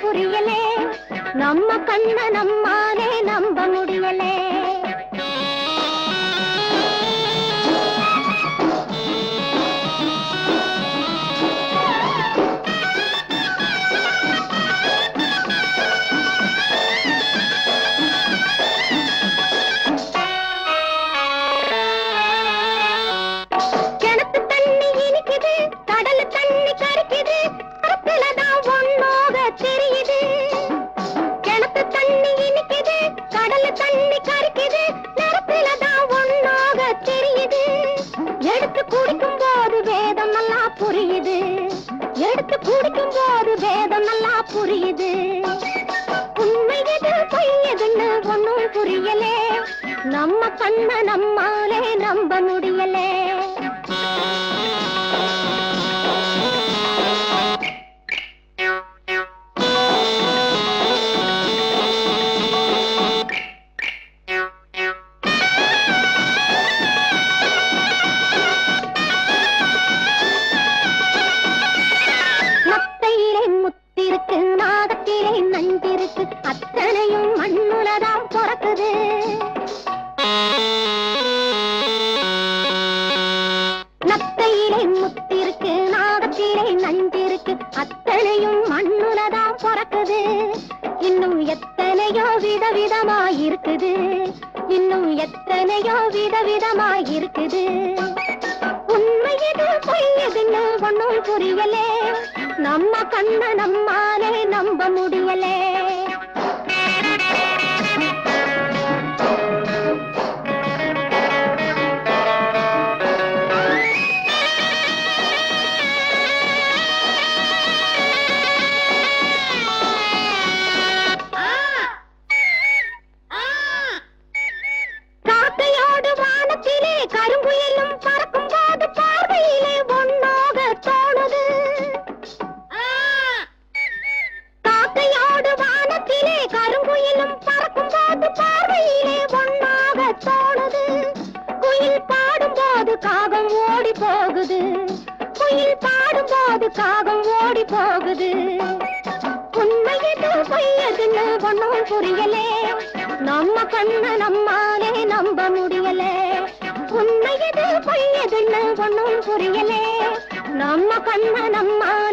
புரியலே நம்ம கண்ண நம்மாலே நம்ப முடியலே கிணத்து தண்ணி இனிக்குது கடல் தண்ணி கரிக்குது கருத்துலதான் ஒன்னோக தெரியுது கிணத்து தண்ணி இனிக்குது கடல் தண்ணி கரிக்குது நிறத்துலதான் ஒன்னோக தெரியுது எடுத்து குடிக்கும் போது வேதம் நல்லா புரியுது எடுத்து குடிக்கும் போது வேதம் நல்லா புரியுது உண்மை எது பொய் எதுன்னு ஒண்ணும் புரியலே நம்ம கண்ண நம்மாலே நம்ப முடியலே மத்தையிலே முத்திருக்கு நாகத்திலே நஞ்சிருக்கு அத்தனையும் மண்ணுலதான் பிறக்குது நத்தையிலே முத்திருக்கு நாகத்திலே நஞ்சிருக்கு அத்தனையும் மண்ணுலதான் பிறக்குது இன்னும் எத்தனையோ விதவிதமாயிருக்குது இன்னும் எத்தனையோ விதவிதமாயிருக்குது உண்மை எது பொய் எதுன்னு ஒண்ணும் புரியலே நம்ம கண்ண நம்மாலே நம்ப முடியலே காக்கையோடு வானத்திலே கருங்குயிலும் பறக்கும் போது பார்வையிலே ஒன்னாக தோணுது காக்கையோடு வானத்திலே கருங்குயிலும் பறக்கும் போது பார்வையிலே ஒன்னாக தோணுது குயில் பாடும்போது காகம் ஓடி போகுது குயில் பாடும்போது காகம் ஓடி போகுது உண்மை எது பொய் எதுன்னு ஒண்ணும் புரியலே நம்ம கண்ண நம்மாலே நம்ப முடியலே உண்மை எது பொய் எதுன்னு ஒண்ணும் புரியலே நம்ம கண்ண நம்மாலே